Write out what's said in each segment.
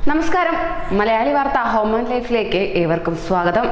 നമസ്കാരം മലയാളി വാർത്ത home and ലൈഫിലേക്ക് ഏവർക്കും സ്വാഗതം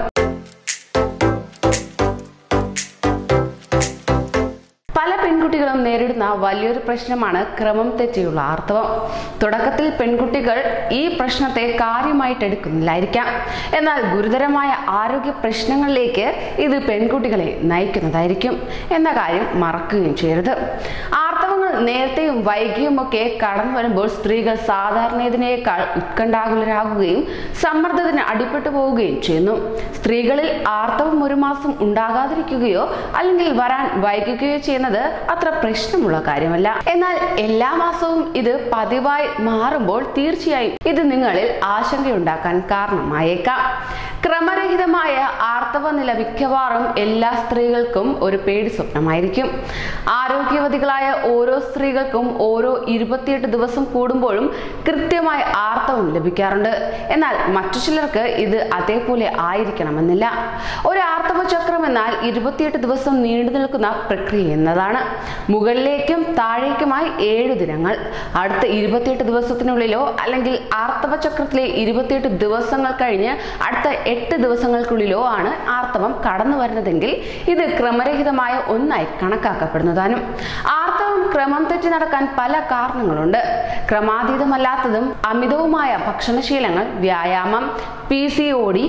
പല പെൺകുട്ടികളും നേരിടുന്ന വലിയൊരു പ്രശ്നമാണ് ക്രമം തെറ്റിയുള്ള ആർത്തവം തുടക്കത്തിൽ പെൺകുട്ടികൾ ഈ പ്രശ്നത്തെ കാര്യമായിട്ട് എടുക്കുന്നില്ലായിരിക്കാം എന്നാൽ ഗുരുതരമായ ആരോഗ്യ പ്രശ്നങ്ങളിലേക്ക് ഇത് പെൺകുട്ടികളെ നയിക്കുന്നതായിരിക്കും എന്ന കാര്യം മറക്കുകയും ചെയ്യരുത് ആർത്തവങ്ങൾ നേരത്തെയും വൈകിയുമൊക്കെ കടന്നു വരുമ്പോൾ സ്ത്രീകൾ സാധാരണയതിനേക്കാൾ ഉത്കണ്ഠാകുലരാകുകയും സമ്മർദ്ദത്തിന് അടിപ്പെട്ടു പോവുകയും ചെയ്യുന്നു സ്ത്രീകളിൽ ആർത്തവം ഒരു മാസം ഉണ്ടാകാതിരിക്കുകയോ അല്ലെങ്കിൽ വരാൻ വൈകുകയോ ചെയ്യുന്നത് അത്ര പ്രശ്നമുള്ള കാര്യമല്ല എന്നാൽ എല്ലാ മാസവും ഇത് പതിവായി മാറുമ്പോൾ തീർച്ചയായും ഇത് നിങ്ങളിൽ ആശങ്കയുണ്ടാക്കാൻ കാരണമായേക്കാം ക്രമരഹിതമായ ആർത്തവ നില മിക്കവാറും എല്ലാ സ്ത്രീകൾക്കും ഒരു പേടി സ്വപ്നമായിരിക്കും ആരോഗ്യവതികളായ ഓരോ സ്ത്രീകൾക്കും ഓരോ ഇരുപത്തിയെട്ട് ദിവസം കൂടുമ്പോഴും കൃത്യമായ ആർത്തവം ലഭിക്കാറുണ്ട് എന്നാൽ മറ്റു ചിലർക്ക് ഇത് അതേപോലെ ആയിരിക്കണമെന്നില്ല ഒരു ആർത്തവ ചക്രം എന്നാൽ ഇരുപത്തിയെട്ട് ദിവസം നീണ്ടു നിൽക്കുന്ന പ്രക്രിയ എന്നതാണ് മുകളിലേക്കും താഴേക്കുമായി ഏഴു ദിനങ്ങൾ അടുത്ത ഇരുപത്തിയെട്ട് ദിവസത്തിനുള്ളിലോ അല്ലെങ്കിൽ ആർത്തവ ചക്രത്തിലെ ഇരുപത്തിയെട്ട് ദിവസങ്ങൾ കഴിഞ്ഞ് അടുത്ത എട്ട് ദിവസങ്ങൾക്കുള്ളിലോ ആണ് ആർത്തവം കടന്നു വരുന്നതെങ്കിൽ ഇത് ക്രമരഹിതമായ ഒന്നായി കണക്കാക്കപ്പെടുന്നതാനും ആർത്തവം ക്രമം തെറ്റി നടക്കാൻ പല കാരണങ്ങളുണ്ട് ക്രമാതീതമല്ലാത്തതും അമിതവുമായ ഭക്ഷണശീലങ്ങൾ വ്യായാമം പി സി ഒ ഡി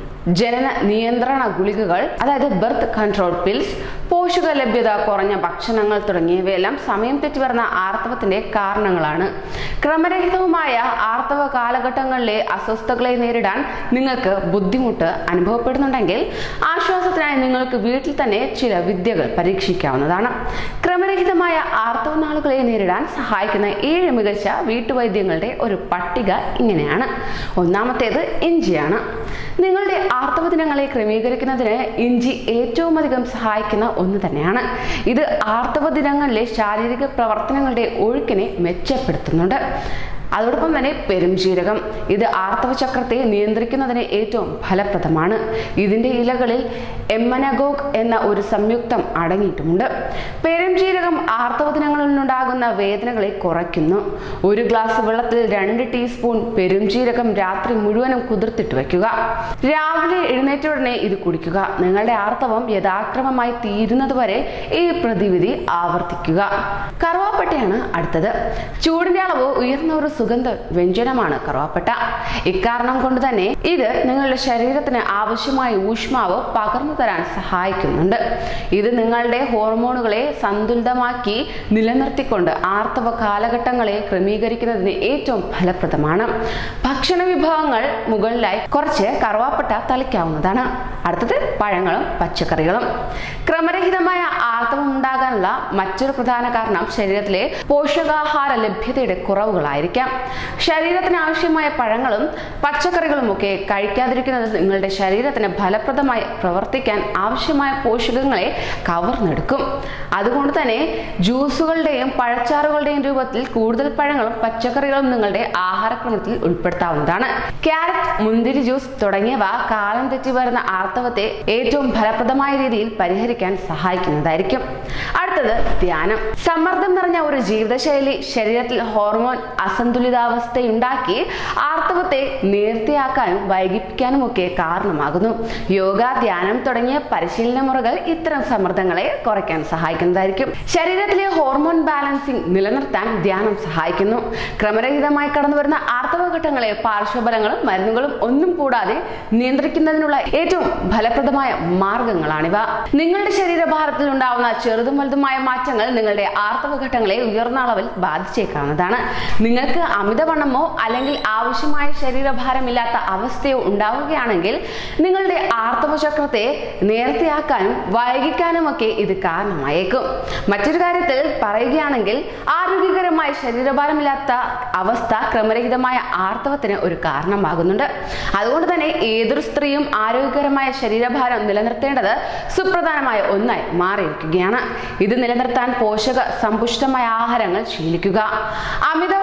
ജനന നിയന്ത്രണ ഗുളികകൾ അതായത് ബർത്ത് കൺട്രോൾ പിൽസ് പോഷക ലഭ്യത കുറഞ്ഞ ഭക്ഷണങ്ങൾ തുടങ്ങിയവയെല്ലാം സമയം തെറ്റി വരുന്ന ആർത്തവത്തിന്റെ കാരണങ്ങളാണ് ക്രമരഹിതവുമായ ആർത്തവ കാലഘട്ടങ്ങളിലെ അസ്വസ്ഥതകളെ നേരിടാൻ നിങ്ങൾക്ക് ബുദ്ധിമുട്ട് അനുഭവപ്പെടുന്നുണ്ടെങ്കിൽ ആശ്വാസത്തിനായി നിങ്ങൾക്ക് വീട്ടിൽ തന്നെ ചില വിദ്യകൾ പരീക്ഷിക്കാവുന്നതാണ് ക്രമരഹിതമായ ആർത്തവ നാളുകളെ നേരിടാൻ സഹായിക്കുന്ന ഏഴ് മികച്ച വീട്ടുവൈദ്യങ്ങളുടെ ഒരു പട്ടിക ഇങ്ങനെയാണ് ഒന്നാമത്തേത് ഇഞ്ചിയാണ് നിങ്ങളുടെ ആർത്തവ ദിനങ്ങളെ ക്രമീകരിക്കുന്നതിന് ഇഞ്ചി ഏറ്റവും അധികം സഹായിക്കുന്ന ഒന്ന് തന്നെയാണ് ഇത് ആർത്തവ ദിനങ്ങളിലെ ശാരീരിക പ്രവർത്തനങ്ങളുടെ ഒഴുക്കിനെ മെച്ചപ്പെടുത്തുന്നുണ്ട് അതോടൊപ്പം തന്നെ പെരുംജീരകം ഇത് ആർത്തവ ചക്രത്തെ നിയന്ത്രിക്കുന്നതിന് ഏറ്റവും ഫലപ്രദമാണ് ഇതിന്റെ ഇലകളിൽ എമ്മനഗോഗ് എന്ന ഒരു സംയുക്തം അടങ്ങിയിട്ടുമുണ്ട് പെരുംജീരകം ആർത്തവ ദിനങ്ങളിലുണ്ടാകുന്ന വേദനകളെ കുറയ്ക്കുന്നു ഒരു ഗ്ലാസ് വെള്ളത്തിൽ രണ്ട് ടീസ്പൂൺ പെരുംജീരകം രാത്രി മുഴുവനും കുതിർത്തിട്ട് വയ്ക്കുക രാവിലെ എഴുന്നേറ്റ ഉടനെ ഇത് കുടിക്കുക നിങ്ങളുടെ ആർത്തവം യഥാക്രമമായി തീരുന്നതുവരെ ഈ പ്രതിവിധി ആവർത്തിക്കുക കറുവാപ്പട്ടയാണ് അടുത്തത് ചൂടിന്റെ അളവ് ഉയർന്ന ഒരു സുഗന്ധ വ്യഞ്ജനമാണ് കറുവാപ്പട്ട ഇക്കാരണം കൊണ്ട് തന്നെ ഇത് നിങ്ങളുടെ ശരീരത്തിന് ആവശ്യമായ ഊഷ്മാവ് പകർന്നു തരാൻ സഹായിക്കുന്നുണ്ട് ഇത് നിങ്ങളുടെ ഹോർമോണുകളെ സന്തുലിതമാക്കി നിലനിർത്തിക്കൊണ്ട് ആർത്തവ കാലഘട്ടങ്ങളെ ക്രമീകരിക്കുന്നതിന് ഏറ്റവും ഫലപ്രദമാണ് ഭക്ഷണ വിഭവങ്ങൾ മുകളിലായി കുറച്ച് കറുവാപ്പട്ട തളിക്കാവുന്നതാണ് അടുത്തത് പഴങ്ങളും പച്ചക്കറികളും ക്രമരഹിതമായ ആർത്തവം ഉണ്ടാകാനുള്ള മറ്റൊരു പ്രധാന കാരണം ശരീരത്തിലെ പോഷകാഹാര ലഭ്യതയുടെ കുറവുകളായിരിക്കാം ശരീരത്തിന് ആവശ്യമായ പഴങ്ങളും പച്ചക്കറികളും ഒക്കെ കഴിക്കാതിരിക്കുന്നത് നിങ്ങളുടെ ശരീരത്തിന് ഫലപ്രദമായി പ്രവർത്തിക്കാൻ ആവശ്യമായ പോഷകങ്ങളെ കവർന്നെടുക്കും അതുകൊണ്ട് തന്നെ ജ്യൂസുകളുടെയും പഴച്ചാറുകളുടെയും രൂപത്തിൽ കൂടുതൽ പഴങ്ങളും പച്ചക്കറികളും നിങ്ങളുടെ ആഹാരക്രമത്തിൽ ഉൾപ്പെടുത്താവുന്നതാണ് ക്യാരറ്റ് മുന്തിരി ജ്യൂസ് തുടങ്ങിയവ കാലം തെറ്റി വരുന്ന ആർത്തവത്തെ ഏറ്റവും ഫലപ്രദമായ രീതിയിൽ പരിഹരിക്കാൻ സഹായിക്കുന്നതായിരിക്കും അടുത്തത് ധ്യാനം സമ്മർദ്ദം നിറഞ്ഞ ഒരു ജീവിതശൈലി ശരീരത്തിൽ ഹോർമോൺ അസന്തുലിതാവസ്ഥയുണ്ടാക്കി ആർത്തവത്തെ നേർത്തിയാക്കാനും വൈകിപ്പിക്കാനും ഒക്കെ കാരണമാകുന്നു യോഗ ധ്യാനം തുടങ്ങിയ പരിശീലന മുറകൾ ഇത്തരം സമ്മർദ്ദങ്ങളെ കുറയ്ക്കാൻ സഹായിക്കുന്നതായിരിക്കും ശരീരത്തിലെ ഹോർമോൺ ബാലൻസിംഗ് നിലനിർത്താൻ ധ്യാനം സഹായിക്കുന്നു ക്രമരഹിതമായി കടന്നു വരുന്ന ആർത്തവഘട്ടങ്ങളെ പാർശ്വഫലങ്ങളും മരുന്നുകളും ഒന്നും കൂടാതെ നിയന്ത്രിക്കുന്നതിനുള്ള ഏറ്റവും ഫലപ്രദമായ മാർഗങ്ങളാണിവ നിങ്ങളുടെ ശരീരഭാരത്തിൽ ഉണ്ടാവുന്ന ചെറുതും വലുതുമായ മാറ്റങ്ങൾ നിങ്ങളുടെ ആർത്തവഘട്ടങ്ങളെ ഉയർന്ന അളവിൽ ബാധിച്ചേക്കാവുന്നതാണ് നിങ്ങൾക്ക് അമിതവണ്ണമോ അല്ലെങ്കിൽ ആവശ്യമായ ശരീരഭാരമില്ലാത്ത അവസ്ഥയോ ഉണ്ടാവുകയാണെങ്കിൽ നിങ്ങളുടെ ആർത്തവ ചക്രത്തെ നേരത്തെയാക്കാനും വൈകിക്കാനും ഒക്കെ ഇത് കാരണമായേക്കും മറ്റൊരു കാര്യത്തിൽ പറയുകയാണെങ്കിൽ ആരോഗ്യകരമായ ശരീരഭാരമില്ലാത്ത അവസ്ഥ ക്രമരഹിതമായ ആർത്തവത്തിന് ഒരു കാരണമാകുന്നുണ്ട് അതുകൊണ്ട് തന്നെ ഏതൊരു സ്ത്രീയും ആരോഗ്യകരമായ ശരീരഭാരം നിലനിർത്തേണ്ടത് സുപ്രധാനമായ ഒന്നായി മാറിയിരിക്കുകയാണ് ഇത് നിലനിർത്താൻ പോഷക സമ്പുഷ്ടമായ ആഹാരങ്ങൾ ശീലിക്കുക അമിതവണ്ണമുള്ള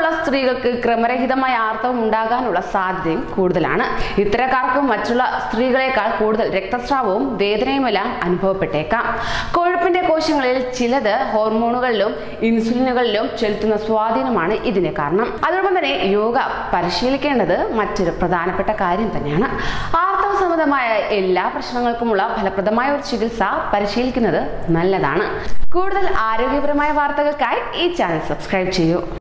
സ്ത്രീകൾക്ക് ക്രമരഹിതമായ ആർത്തവം ഉണ്ടാകാനുള്ള സാധ്യതയും കൂടുതലാണ് ഇത്തരക്കാർക്ക് മറ്റുള്ള സ്ത്രീകളെക്കാൾ കൂടുതൽ രക്തസ്രാവവും വേദനയുമെല്ലാം അനുഭവപ്പെട്ടേക്കാം കൊഴുപ്പിന്റെ കോശങ്ങളിൽ ചിലത് ഹോർമോണുകളിലും ഇൻസുലിനുകളിലും ചെലുത്തുന്ന സ്വാധീനമാണ് ഇതിന് കാരണം അതോടൊപ്പം തന്നെ യോഗ പരിശീലിക്കേണ്ടത് മറ്റൊരു പ്രധാനപ്പെട്ട കാര്യം തന്നെയാണ് ആർത്തവ സംബന്ധമായ എല്ലാ പ്രശ്നങ്ങൾക്കുമുള്ള ഫലപ്രദമായ ഒരു ചികിത്സ പരിശീലിക്കുന്നത് നല്ലതാണ് കൂടുതൽ ആരോഗ്യപരമായ വാർത്തകൾക്കായി ഈ ചാനൽ സബ്സ്ക്രൈബ് ചെയ്യൂ